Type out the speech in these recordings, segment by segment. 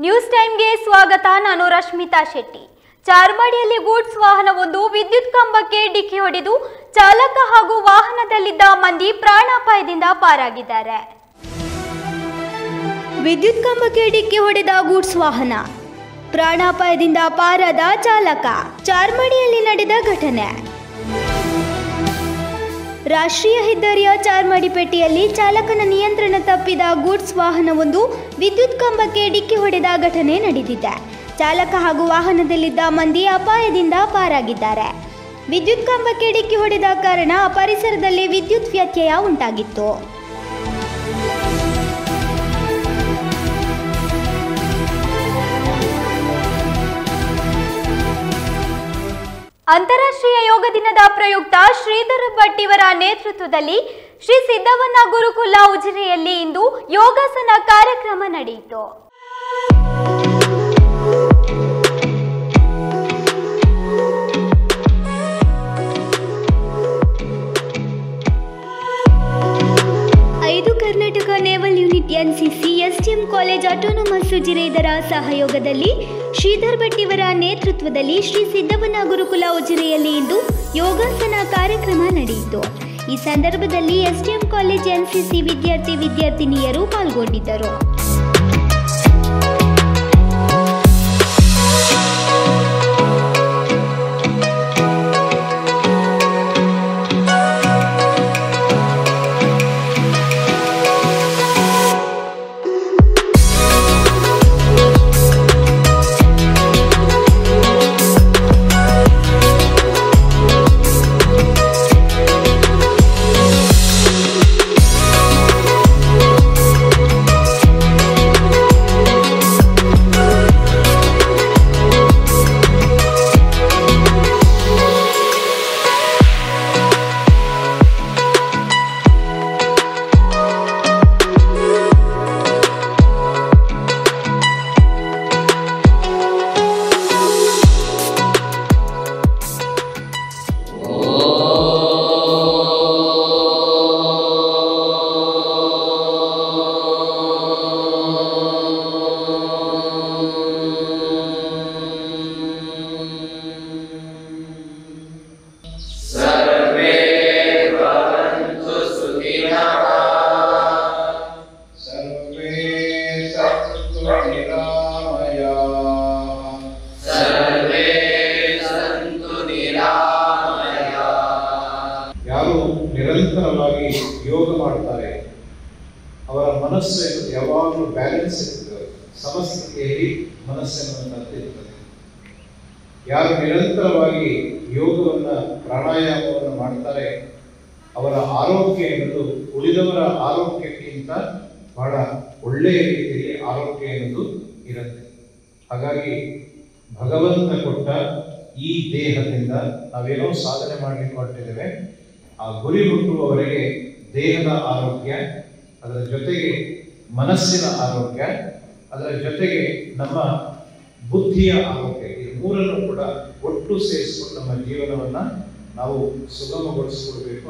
news ಟೈಮ್ಗೆ ಸ್ವಾಗತ ನಾನು ರಶ್ಮಿತಾ ಶೆಟ್ಟಿ ಚಾರ್ಮಾಡಿಯಲ್ಲಿ ಗೂಡ್ಸ್ ವಾಹನವೊಂದು ವಿದ್ಯುತ್ ಕಂಬಕ್ಕೆ ಡಿಕ್ಕಿ ಹೊಡೆದು ಚಾಲಕ ಹಾಗೂ ವಾಹನದಲ್ಲಿದ್ದ ಮಂದಿ ಪ್ರಾಣಾಪಾಯದಿಂದ ಪಾರಾಗಿದ್ದಾರೆ ವಿದ್ಯುತ್ ಕಂಬಕ್ಕೆ ಡಿಕ್ಕಿ ಹೊಡೆದ ಗೂಡ್ಸ್ ವಾಹನ ಪ್ರಾಣಾಪಾಯದಿಂದ ಪಾರಾದ ಚಾಲಕ ಚಾರ್ಮಾಡಿಯಲ್ಲಿ ನಡೆದ ಘಟನೆ ರಾಷ್ಟ್ರೀಯ ಹೆದ್ದಾರಿಯ ಚಾರ್ಮಾಡಿಪೇಟೆಯಲ್ಲಿ ಚಾಲಕನ ನಿಯಂತ್ರಣ ತಪ್ಪಿದ ಗೂಡ್ಸ್ ವಾಹನವೊಂದು ವಿದ್ಯುತ್ ಕಂಬಕ್ಕೆ ಡಿಕ್ಕಿ ಹೊಡೆದ ಘಟನೆ ನಡೆದಿದೆ ಚಾಲಕ ಹಾಗೂ ವಾಹನದಲ್ಲಿದ್ದ ಮಂದಿ ಅಪಾಯದಿಂದ ಪಾರಾಗಿದ್ದಾರೆ ವಿದ್ಯುತ್ ಕಂಬಕ್ಕೆ ಡಿಕ್ಕಿ ಹೊಡೆದ ಕಾರಣ ಪರಿಸರದಲ್ಲಿ ವಿದ್ಯುತ್ ವ್ಯತ್ಯಯ ಉಂಟಾಗಿತ್ತು ಅಂತಾರಾಷ್ಟ್ರೀಯ ಯೋಗ ದಿನದ ಪ್ರಯುಕ್ತ ಶ್ರೀಧರ ಭಟ್ ಇವರ ನೇತೃತ್ವದಲ್ಲಿ ಶ್ರೀ ಸಿದ್ದವನ್ನ ಗುರುಕುಲ ಉಜಿರೆಯಲ್ಲಿ ಇಂದು ಯೋಗಾಸನ ಕಾರ್ಯಕ್ರಮ ನಡೆಯಿತು ಐದು Karnataka naval unit NCC SDM college autonomous Ujire ಇದರ ಸಹಯೋಗದಲ್ಲಿ ಶ್ರೀಧರ್ ಭಟ್ ಇವರ ನೇತೃತ್ವದಲ್ಲಿ ಶ್ರೀ ಸಿದ್ದವನ ಗುರುಕುಲ ಉಜಿರೆಯಲ್ಲಿ ಇಂದು ಯೋಗಾಸನ ಕಾರ್ಯಕ್ರಮ ನಡೆಯಿತು ಈ ಸಂದರ್ಭದಲ್ಲಿ ಎಸ್ಟಿಎಂ ಕಾಲೇಜ್ ಎನ್ಸಿಸಿ ವಿದ್ಯಾರ್ಥಿ ವಿದ್ಯಾರ್ಥಿನಿಯರು ಪಾಲ್ಗೊಂಡಿದ್ದರು सर्वे सन्तु निरामयाः ಯಾರು ನಿರಂತರವಾಗಿ ಯೋಗ ಮಾಡ್ತಾರೆ ಅವರ ಮನಸ್ಸು ಯಾವಾಗಲೂ ಬ್ಯಾಲೆನ್ಸ್ ಇರ್ತದೆ ಸಮಸ್ಥಿತಿಯಲ್ಲಿ ಮನಸ್ಸೆನ್ನುವಂಥದ್ದು ಇರ್ತದೆ ಯಾರು ನಿರಂತರವಾಗಿ ಯೋಗವನ್ನ ಪ್ರಾಣಾಯಾಮವನ್ನು ಮಾಡ್ತಾರೆ ಅವರ ಆರೋಗ್ಯ ಎನ್ನುವುದು ಉಳಿದವರ ಆರೋಗ್ಯಕ್ಕಿಂತ ಬಹಳ ಒಳ್ಳೆಯ ರೀತಿಯಲ್ಲಿ ಆರೋಗ್ಯ ಎನ್ನುವುದು ಇರುತ್ತೆ ಹಾಗಾಗಿ ಭಗವಂತ ಕೊಟ್ಟ ಈ ದೇಹದಿಂದ ನಾವೇನೋ ಸಾಧನೆ ಮಾಡಲಿಕ್ಕೆ ಹೊರಟಿದ್ದೇವೆ ಆ ಗುರಿ ಮುಟ್ಟುವವರೆಗೆ ದೇಹದ ಆರೋಗ್ಯ ಅದರ ಜೊತೆಗೆ ಮನಸ್ಸಿನ ಆರೋಗ್ಯ ಅದರ ಜೊತೆಗೆ ನಮ್ಮ ಬುದ್ಧಿಯ ಆರೋಗ್ಯ ಈ ಮೂರನ್ನು ಕೂಡ ಒಟ್ಟು ಸೇರಿಸಿಕೊಂಡು ನಮ್ಮ ಜೀವನವನ್ನ ನಾವು ಸುಗಮಗೊಳಿಸಿಕೊಳ್ಬೇಕು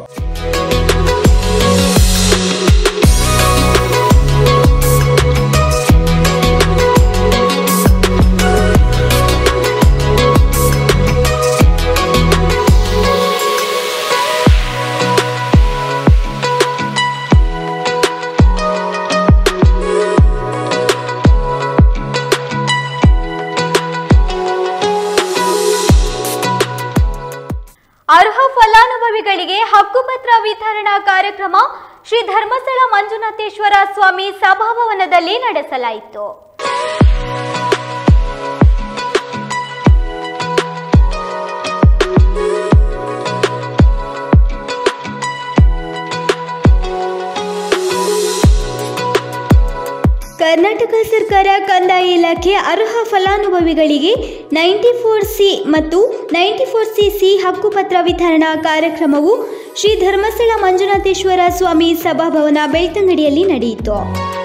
ಅರ್ಹ ಫಲಾನುಭವಿಗಳಿಗೆ ಹಕ್ಕುಪತ್ರ ವಿತರಣಾ ಕಾರ್ಯಕ್ರಮ ಶ್ರೀ ಧರ್ಮಸ್ಥಳ ಮಂಜುನಾಥೇಶ್ವರ ಸ್ವಾಮಿ ಸಭಾಭವನದಲ್ಲಿ ನಡೆಸಲಾಯಿತು ಕರ್ನಾಟಕ ಸರ್ಕಾರ ಕಂದಾಯ ಇಲಾಖೆ ಅರ್ಹ ಫಲಾನುಭವಿಗಳಿಗೆ ನೈಂಟಿ ಫೋರ್ ಸಿ ಮತ್ತು ನೈಂಟಿ ಫೋರ್ ಸಿ ಸಿ ಹಕ್ಕುಪತ್ರ ವಿತರಣಾ ಕಾರ್ಯಕ್ರಮವು ಶ್ರೀ ಧರ್ಮಸ್ಥಳ ಮಂಜುನಾಥೇಶ್ವರ ಸ್ವಾಮಿ ಸಭಾಭವನ ಬೆಳ್ತಂಗಡಿಯಲ್ಲಿ ನಡೆಯಿತು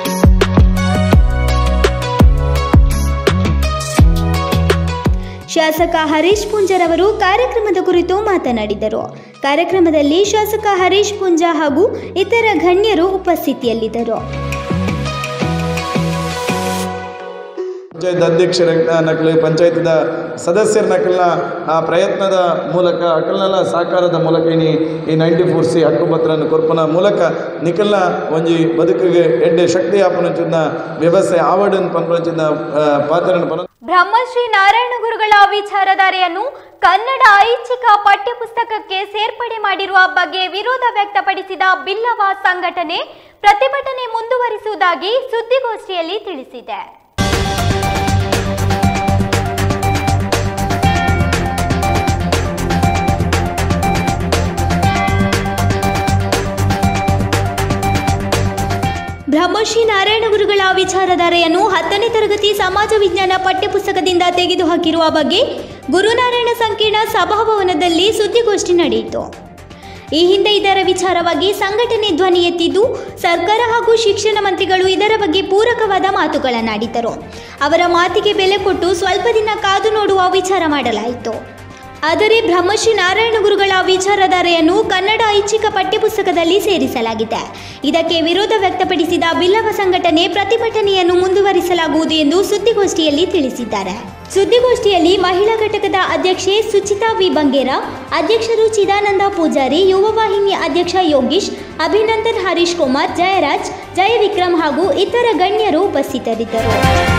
ಶಾಸಕ ಹರೀಶ್ ಪುಂಜರ್ ಅವರು ಕಾರ್ಯಕ್ರಮದ ಕುರಿತು ಮಾತನಾಡಿದರು ಕಾರ್ಯಕ್ರಮದಲ್ಲಿ ಶಾಸಕ ಹರೀಶ್ ಪುಂಜ ಹಾಗೂ ಇತರ ಗಣ್ಯರು ಉಪಸ್ಥಿತಿಯಲ್ಲಿದ್ದರು ಪಂಚಾಯತ್ ಅಧ್ಯಕ್ಷರ ನಕಲು ಪಂಚಾಯತ್ದ ಸದಸ್ಯರ ನಕಲ್ನ ಆ ಪ್ರಯತ್ನದ ಮೂಲಕ ಅಕಲ್ನೆಲ್ಲ ಸಹಕಾರದ ಮೂಲಕ ಇನಿ ಈ ನೈಂಟಿ ಫೋರ್ ಸಿ ಹಕ್ಕುಪತ್ರನ ಕೊರ್ಪನ ಮೂಲಕ ನಿಕಲ್ನ ಒಂಜಿ ಬದುಕಿಗೆ ಎಡ್ಡೆ ಶಕ್ತಿ ಆಪನಚಿನ ವ್ಯವಸ್ಥೆ ಆವಡನ್ ಪನ್ಪನಚಿನ ಪಾತ್ರನ ಪನ ಬ್ರಹ್ಮಶ್ರೀ ನಾರಾಯಣ ಗುರುಗಳ ವಿಚಾರಧಾರೆಯನ್ನು ಕನ್ನಡ ಐಚ್ಛಿಕ ಪಠ್ಯಪುಸ್ತಕಕ್ಕೆ ಸೇರ್ಪಡೆ ಮಾಡಿರುವ ಬಗ್ಗೆ ವಿರೋಧ ವ್ಯಕ್ತಪಡಿಸಿದ ಬಿಲ್ಲವ ಸಂಘಟನೆ ಪ್ರತಿಭಟನೆ ಮುಂದುವರಿಸುವುದಾಗಿ ಸುದ್ದಿಗೋಷ್ಠಿಯಲ್ಲಿ ತಿಳಿಸಿದೆ ಬ್ರಹ್ಮಶ್ರೀ ನಾರಾಯಣ ಗುರುಗಳ ವಿಚಾರಧಾರೆಯನ್ನು ಹತ್ತನೇ ತರಗತಿ ಸಮಾಜ ವಿಜ್ಞಾನ ಪಠ್ಯಪುಸ್ತಕದಿಂದ ತೆಗೆದುಹಾಕಿರುವ ಬಗ್ಗೆ ಗುರುನಾರಾಯಣ ಸಂಕೀರ್ಣ ಸಭಾಭವನದಲ್ಲಿ ಸುದ್ದಿಗೋಷ್ಠಿ ನಡೆಯಿತು ಈ ಹಿಂದೆ ಇದರ ವಿಚಾರವಾಗಿ ಸಂಘಟನೆ ಧ್ವನಿ ಎತ್ತಿದ್ದು ಸರ್ಕಾರ ಹಾಗೂ ಶಿಕ್ಷಣ ಮಂತ್ರಿಗಳು ಇದರ ಬಗ್ಗೆ ಪೂರಕವಾದ ಮಾತುಗಳನ್ನಾಡಿದ್ದರು ಅವರ ಮಾತಿಗೆ ಬೆಲೆ ಕೊಟ್ಟು ಸ್ವಲ್ಪ ದಿನ ಕಾದು ನೋಡುವ ವಿಚಾರ ಮಾಡಲಾಯಿತು ಆದರೆ ಬ್ರಹ್ಮಶ್ರೀ ನಾರಾಯಣ ಗುರುಗಳ ವಿಚಾರಧಾರೆಯನ್ನು ಕನ್ನಡ ಐಚ್ಛಿಕ ಪಠ್ಯಪುಸ್ತಕದಲ್ಲಿ ಸೇರಿಸಲಾಗಿದೆ ಇದಕ್ಕೆ ವಿರೋಧ ವ್ಯಕ್ತಪಡಿಸಿದ ಬಿಲ್ಲವ ಸಂಘಟನೆ ಪ್ರತಿಭಟನೆಯನ್ನು ಮುಂದುವರಿಸಲಾಗುವುದು ಎಂದು ಸುದ್ದಿಗೋಷ್ಠಿಯಲ್ಲಿ ತಿಳಿಸಿದ್ದಾರೆ ಸುದ್ದಿಗೋಷ್ಠಿಯಲ್ಲಿ ಮಹಿಳಾ ಘಟಕದ ಅಧ್ಯಕ್ಷೆ ಸುಚಿತಾ ವಿ ಬಂಗೇರ ಅಧ್ಯಕ್ಷರು ಚಿದಾನಂದ ಪೂಜಾರಿ ಯುವ ವಾಹಿನಿ ಅಧ್ಯಕ್ಷ ಯೋಗೀಶ್ ಅಭಿನಂದನ್ ಹರೀಶ್ ಕುಮಾರ್ ಜಯರಾಜ್ ಜಯ ವಿಕ್ರಮ್ ಹಾಗೂ ಇತರ ಗಣ್ಯರು ಉಪಸ್ಥಿತರಿದ್ದರು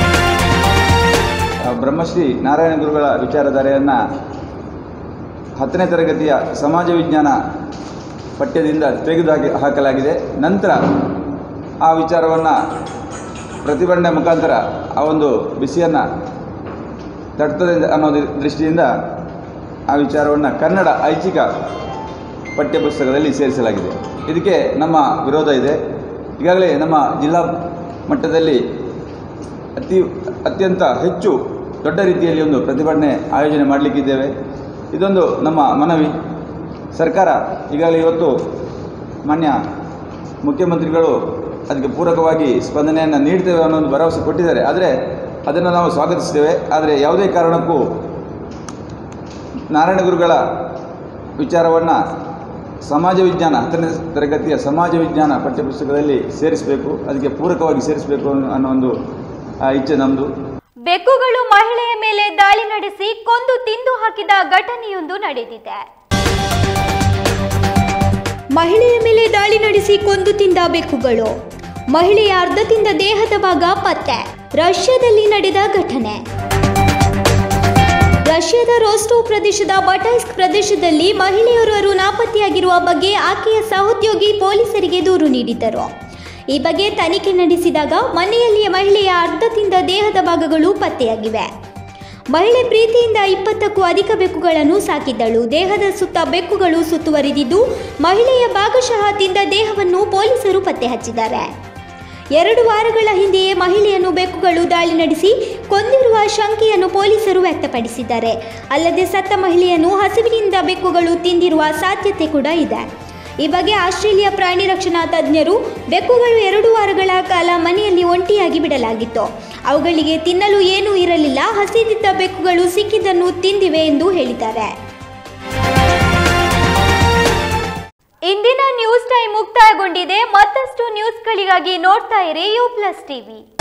ಬ್ರಹ್ಮಶ್ರೀ ನಾರಾಯಣ ಗುರುಗಳ ವಿಚಾರಧಾರೆಯನ್ನು ಹತ್ತನೇ ತರಗತಿಯ ಸಮಾಜ ವಿಜ್ಞಾನ ಪಠ್ಯದಿಂದ ತೆಗೆದುಹಾಕಿ ಹಾಕಲಾಗಿದೆ ನಂತರ ಆ ವಿಚಾರವನ್ನು ಪ್ರತಿಭಟನೆ ಮುಖಾಂತರ ಆ ಒಂದು ಬಿಸಿಯನ್ನು ತಡ್ತದೆ ಅನ್ನೋ ದಿ- ದೃಷ್ಟಿಯಿಂದ ಆ ವಿಚಾರವನ್ನು ಕನ್ನಡ ಐಚ್ಛಿಕ ಪಠ್ಯಪುಸ್ತಕದಲ್ಲಿ ಸೇರಿಸಲಾಗಿದೆ ಇದಕ್ಕೆ ನಮ್ಮ ವಿರೋಧ ಇದೆ ಈಗಾಗಲೇ ನಮ್ಮ ಜಿಲ್ಲಾ ಮಟ್ಟದಲ್ಲಿ ಅತಿ ಅತ್ಯಂತ ಹೆಚ್ಚು ದೊಡ್ಡ ರೀತಿಯಲ್ಲಿ ಒಂದು ಪ್ರತಿಭಟನೆ ಆಯೋಜನೆ ಮಾಡಲಿಕ್ಕಿದ್ದೇವೆ ಇದೊಂದು ನಮ್ಮ ಮನವಿ ಸರ್ಕಾರ ಈಗಾಗಲೇ ಇವತ್ತು ಮಾನ್ಯ ಮುಖ್ಯಮಂತ್ರಿಗಳು ಅದಕ್ಕೆ ಪೂರಕವಾಗಿ ಸ್ಪಂದನೆಯನ್ನು ನೀಡ್ತೇವೆ ಅನ್ನೋ ಒಂದು ಭರವಸೆ ಕೊಟ್ಟಿದ್ದಾರೆ ಆದರೆ ಅದನ್ನು ನಾವು ಸ್ವಾಗತಿಸ್ತೇವೆ ಆದರೆ ಯಾವುದೇ ಕಾರಣಕ್ಕೂ ನಾರಾಯಣ ಗುರುಗಳ ವಿಚಾರವನ್ನು ಸಮಾಜ ವಿಜ್ಞಾನ ಹತ್ತನೇ ತರಗತಿಯ ಸಮಾಜ ವಿಜ್ಞಾನ ಪಠ್ಯಪುಸ್ತಕದಲ್ಲಿ ಸೇರಿಸಬೇಕು ಅದಕ್ಕೆ ಪೂರಕವಾಗಿ ಸೇರಿಸಬೇಕು ಅನ್ನೋ ಅನ್ನೋ ಒಂದು ಆ, ಇಚ್ಛೆ ನಮ್ಮದು ಬೆಕ್ಕುಗಳು ಮಹಿಳೆಯ ಮೇಲೆ ದಾಳಿ ನಡೆಸಿ ಕೊಂದು ತಿಂದು ಹಾಕಿದ ಘಟನೆಯೊಂದು ನಡೆದಿದೆ ಮಹಿಳೆಯ ಮೇಲೆ ದಾಳಿ ನಡೆಸಿ ಕೊಂದು ತಿಂದ ಬೆಕ್ಕುಗಳು ಮಹಿಳೆಯ ಅರ್ಧ ತಿಂದ ದೇಹದ ಭಾಗ ಪತ್ತೆ ರಷ್ಯಾದಲ್ಲಿ ನಡೆದ ಘಟನೆ ರಷ್ಯಾದ ರೋಸ್ಟೋವ್ ಪ್ರದೇಶದ ಬಟೈಸ್ಕ್ ಪ್ರದೇಶದಲ್ಲಿ ಮಹಿಳೆಯೋರ್ವರು ನಾಪತ್ತೆಯಾಗಿರುವ ಬಗ್ಗೆ ಆಕೆಯ ಸಹೋದ್ಯೋಗಿ ಪೊಲೀಸರಿಗೆ ದೂರು ನೀಡಿದ್ದರು ಈ ಬಗ್ಗೆ ತನಿಖೆ ನಡೆಸಿದಾಗ ಮನೆಯಲ್ಲಿಯ ಮಹಿಳೆಯ ಅರ್ಧ ತಿಂದ ದೇಹದ ಭಾಗಗಳು ಪತ್ತೆಯಾಗಿವೆ ಮಹಿಳೆ ಪ್ರೀತಿಯಿಂದ ಇಪ್ಪತ್ತಕ್ಕೂ ಅಧಿಕ ಬೆಕ್ಕುಗಳನ್ನು ಸಾಕಿದ್ದಳು ದೇಹದ ಸುತ್ತ ಬೆಕ್ಕುಗಳು ಸುತ್ತುವರಿದಿದ್ದು ಮಹಿಳೆಯ ಭಾಗಶಃ ತಿಂದ ದೇಹವನ್ನು ಪೊಲೀಸರು ಪತ್ತೆ ಹಚ್ಚಿದ್ದಾರೆ ಎರಡು ವಾರಗಳ ಹಿಂದೆಯೇ ಮಹಿಳೆಯನ್ನು ಬೆಕ್ಕುಗಳು ದಾಳಿ ನಡೆಸಿ ಕೊಂದಿರುವ ಶಂಕೆಯನ್ನು ಪೊಲೀಸರು ವ್ಯಕ್ತಪಡಿಸಿದ್ದಾರೆ ಅಲ್ಲದೆ ಸತ್ತ ಮಹಿಳೆಯನ್ನು ಹಸಿವಿನಿಂದ ಬೆಕ್ಕುಗಳು ತಿಂದಿರುವ ಸಾಧ್ಯತೆ ಕೂಡ ಇದೆ ಈ ಬಗ್ಗೆ ಆಸ್ಟ್ರೇಲಿಯಾ ಪ್ರಾಣಿ ರಕ್ಷಣಾ ತಜ್ಞರು ಬೆಕ್ಕುಗಳು ಎರಡು ವಾರಗಳ ಕಾಲ ಮನೆಯಲ್ಲಿ ಒಂಟಿಯಾಗಿ ಬಿಡಲಾಗಿತ್ತು ಅವುಗಳಿಗೆ ತಿನ್ನಲು ಏನೂ ಇರಲಿಲ್ಲ ಹಸಿದಿದ್ದ ಬೆಕ್ಕುಗಳು ಸಿಕ್ಕಿದ್ದನ್ನು ತಿಂದಿವೆ ಎಂದು ಹೇಳಿದ್ದಾರೆ ಇಂದಿನ ನ್ಯೂಸ್ ಟೈಮ್ ಮುಕ್ತಾಯಗೊಂಡಿದೆ ಮತ್ತಷ್ಟು ನ್ಯೂಸ್ಗಳಿಗಾಗಿ ನೋಡ್ತಾ ಇರಿ ಯು ಪ್ಲಸ್ ಟಿವಿ